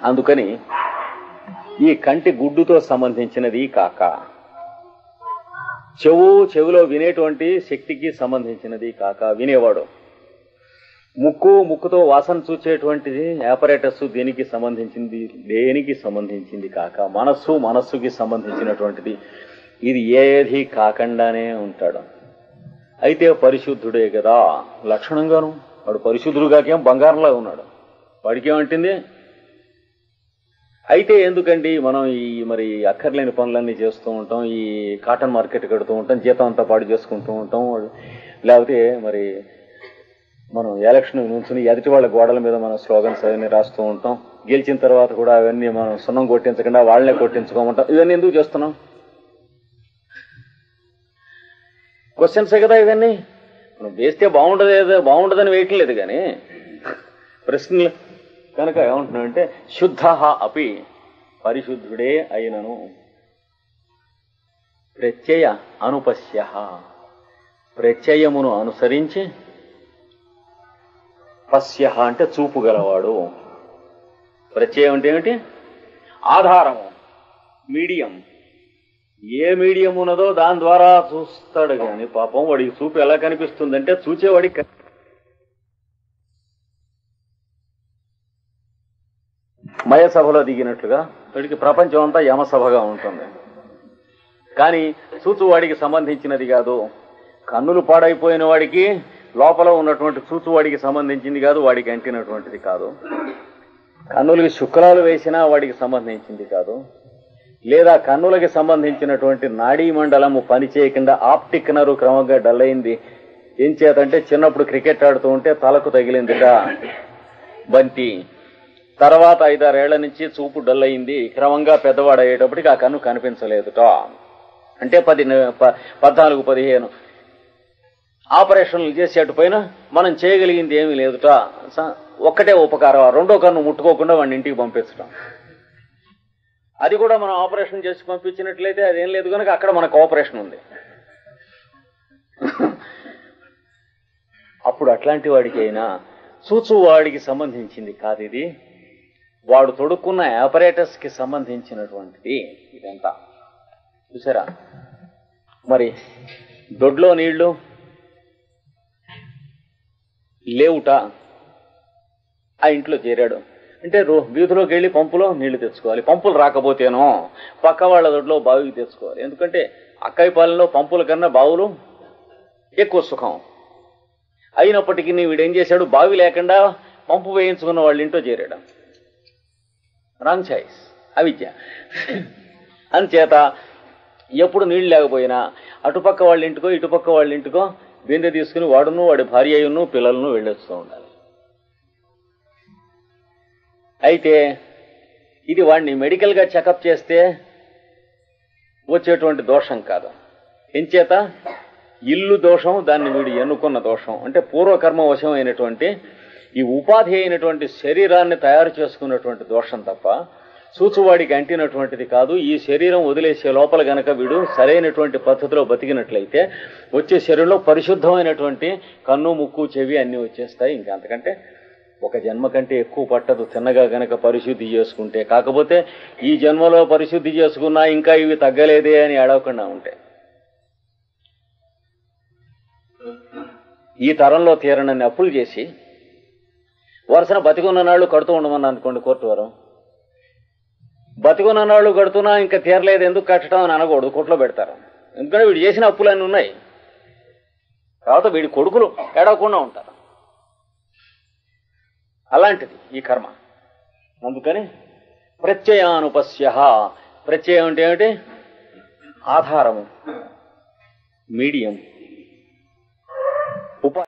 అందుకని ఈ కంటి గుడ్డుతో సంబంధించినది కాక చెవు చెవిలో వినేటువంటి శక్తికి సంబంధించినది కాక వినేవాడు ముక్కు ముక్కుతో వాసన చూచేటువంటిది ఆపరేటర్స్ దీనికి సంబంధించింది దేనికి సంబంధించింది కాక మనస్సు మనస్సుకి సంబంధించినటువంటిది ఇది ఏది కాకుండానే ఉంటాడు అయితే పరిశుద్ధుడే కదా లక్షణంగాను వాడు పరిశుద్ధుడుగాకేం బంగారంలా ఉన్నాడు వాడికి ఏమంటుంది అయితే ఎందుకండి మనం ఈ మరి అక్కర్లేని పనులన్నీ చేస్తూ ఉంటాం ఈ కాటన్ మార్కెట్ కడుతూ ఉంటాం జీతం అంతా పాడు చేసుకుంటూ ఉంటాం లేకపోతే మరి మనం ఎలక్షన్ నుంచుని ఎదుటి వాళ్ళ గోడల మీద మనం స్లోగన్స్ అవన్నీ రాస్తూ ఉంటాం గెలిచిన తర్వాత కూడా అవన్నీ మనం సున్నం కొట్టించకుండా వాళ్ళనే కొట్టించుకోమంటాం ఇవన్నీ ఎందుకు చేస్తున్నాం క్వశ్చన్సే కదా ఇవన్నీ మనం వేస్తే బాగుండదు ఏదో బాగుండదని వేయటం లేదు కానీ ప్రశ్నలు కనుక ఏమంటున్నాడంటే శుద్ధ అపి పరిశుద్ధుడే అయినను ప్రత్యయ అనుపశ్య ప్రత్యయమును అనుసరించి పశ్య అంటే చూపు గలవాడు ప్రత్యయం అంటే ఏమిటి ఆధారము మీడియం ఏ మీడియం ఉన్నదో దాని ద్వారా చూస్తాడు కానీ పాపం వాడికి చూపు ఎలా కనిపిస్తుందంటే చూచేవాడికి కని- మయసభలో దిగినట్లుగా వీడికి ప్రపంచం అంతా యమసభగా ఉంటుంది కానీ చూచువాడికి సంబంధించినది కాదు కన్నులు పాడైపోయిన వాడికి లోపల ఉన్నటువంటి చూచువాడికి సంబంధించింది కాదు వాడికి అంటినటువంటిది కాదు కన్నులకి శుక్రాలు వేసినా వాడికి సంబంధించింది కాదు లేదా కన్నులకి సంబంధించినటువంటి నాడీ మండలము పని చేయకుండా ఆప్టిక్ నరు క్రమంగా డల్ అయింది ఏం చేతంటే చిన్నప్పుడు క్రికెట్ ఆడుతూ ఉంటే తలకు తగిలిందిట బంతి తర్వాత ఐదారేళ్ల నుంచి చూపు డల్ అయింది క్రమంగా పెద్దవాడు అయ్యేటప్పటికి ఆ కన్ను కనిపించలేదుట అంటే పది ప- పద్నాలుగు పదిహేను ఆపరేషన్లు చేసేటు పైన మనం చేయగలిగింది ఏమీ లేదుట స- ఒక్కటే ఉపకారం ఆ రెండో కన్ను ముట్టుకోకుండా వాడిని ఇంటికి పంపించడం అది కూడా మనం ఆపరేషన్ చేసి పంపించినట్లయితే అదేం లేదు కనుక అక్కడ మనకు ఆపరేషన్ ఉంది అప్పుడు అట్లాంటి వాడికి అయినా చూచు వాడికి సంబంధించింది కాదు ఇది వాడు తొడుక్కున్న ఆపరేటర్స్ కి సంబంధించినటువంటిది ఇదంతా చూసారా మరి దొడ్లో నీళ్లు లేవుట ఆ ఇంట్లో చేరాడు అంటే రో వీధిలోకి వెళ్ళి పంపులో నీళ్లు తెచ్చుకోవాలి పంపులు రాకపోతేనో పక్క వాళ్ళ దొడ్లో బావికి తెచ్చుకోవాలి ఎందుకంటే అక్కయ్య పాలెంలో పంపుల కన్నా బావులు ఎక్కువ సుఖం అయినప్పటికీ వీడేం చేశాడు బావి లేకుండా పంపు వేయించుకున్న వాళ్ళ ఇంట్లో చేరాడు రాంగ్ చాయిస్ అవిద్య అంచేత ఎప్పుడు నీళ్లు లేకపోయినా అటుపక్క వాళ్ళ ఇంటికో ఇటుపక్క వాళ్ళ ఇంటికో బిందె తీసుకుని వాడును వాడి భార్య అయ్యును పిల్లలను వెళ్ళొస్తూ ఉండాలి అయితే ఇది వాడిని మెడికల్ గా చెకప్ చేస్తే వచ్చేటువంటి దోషం కాదు ఎంచేత ఇల్లు దోషం దాన్ని వీడు ఎన్నుకున్న దోషం అంటే పూర్వకర్మ వశమైనటువంటి ఈ ఉపాధి అయినటువంటి శరీరాన్ని తయారు చేసుకున్నటువంటి దోషం తప్ప సూచువాడికి అంటినటువంటిది కాదు ఈ శరీరం వదిలేసే లోపల గనక వీడు సరైనటువంటి పద్ధతిలో బతికినట్లయితే వచ్చే శరీరంలో పరిశుద్ధమైనటువంటి కన్ను ముక్కు చెవి అన్ని వచ్చేస్తాయి ఇంకా అంతకంటే ఒక జన్మ కంటే ఎక్కువ పట్టదు తిన్నగా గనక పరిశుద్ధి చేసుకుంటే కాకపోతే ఈ జన్మలో పరిశుద్ధి చేసుకున్నా ఇంకా ఇవి తగ్గలేదే అని అడగకుండా ఉంటాయి ఈ తరంలో తీరనన్ని అప్పులు చేసి వరుసన బతికున్న నాళ్ళు కడుతూ ఉండమని అనుకోండి కోర్టు వారు బతికున్న నాళ్ళు కడుతున్నా ఇంకా తీరలేదు ఎందుకు కట్టడం అని అనకూడదు కోర్టులో పెడతారు ఎందుకంటే వీడు చేసిన అప్పులన్నీ ఉన్నాయి తర్వాత వీడి కొడుకులు ఏడవకుండా ఉంటారు అలాంటిది ఈ కర్మ అందుకని ప్రత్యయానుపస్య ప్రత్యయం అంటే ఏమిటి ఆధారము మీడియం